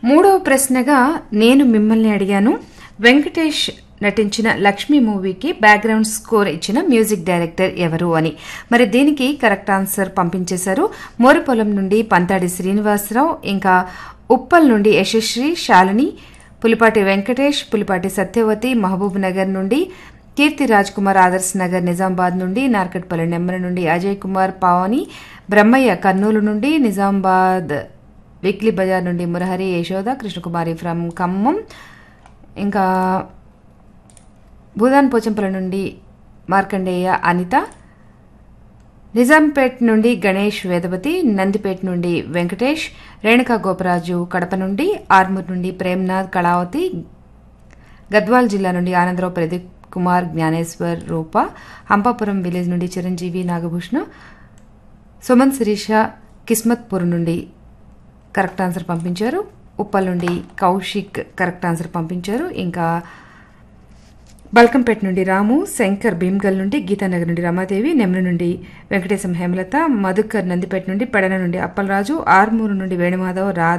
మూడవ ప్రశ్నగా నేను మిమ్మల్ని అడిగాను వెంకటేష్ నటించిన లక్ష్మి మూవీకి బ్యాక్గ్రౌండ్ స్కోర్ ఇచ్చిన మ్యూజిక్ డైరెక్టర్ ఎవరు అని మరి దీనికి కరెక్ట్ ఆన్సర్ పంపించేశారు మోరుపొలం నుండి పంతాడి శ్రీనివాసరావు ఇంకా ఉప్పల్ నుండి యశశ్రీ శాలిని పులిపాటి వెంకటేష్ పులిపాటి సత్యవతి మహబూబ్ నగర్ నుండి కీర్తి రాజ్ కుమార్ ఆదర్శ్ నగర్ నిజామాబాద్ నుండి నార్కట్పల్లి నెమ్మల నుండి అజయ్ కుమార్ పావని బ్రహ్మయ్య కర్నూలు నుండి నిజామాబాద్ వీక్లీ బజార్ నుండి మురహరి యశోద కృష్ణకుమారి ఫ్రమ్ ఖమ్మం ఇంకా భూదాన్ పోచంపల్లి నుండి మార్కండేయ అనిత నిజాంపేట్ నుండి గణేష్ వేదవతి నందిపేట్ నుండి వెంకటేష్ రేణుకా గోపరాజు కడప నుండి ఆర్మూర్ నుండి ప్రేమ్నాథ్ కళావతి గద్వాల్ జిల్లా నుండి ఆనందరావు ప్రదీప్ కుమార్ జ్ఞానేశ్వర్ రూప హంపాపురం విలేజ్ నుండి చిరంజీవి నాగభూషణ సుమన్ శిరీష కిస్మత్పూర్ నుండి కరెక్ట్ ఆన్సర్ పంపించారు ఉప్పల్ నుండి కౌశిక్ కరెక్ట్ ఆన్సర్ పంపించారు ఇంకా బల్కంపేట నుండి రాము శంకర్ భీమ్గల్ నుండి గీతానగర్ నుండి రమాదేవి నెమ్ల నుండి వెంకటేశం హేమలత మధుకర్ నందిపేట నుండి పెడన నుండి అప్పలరాజు ఆర్మూరు నుండి వేణుమాధవ్ రా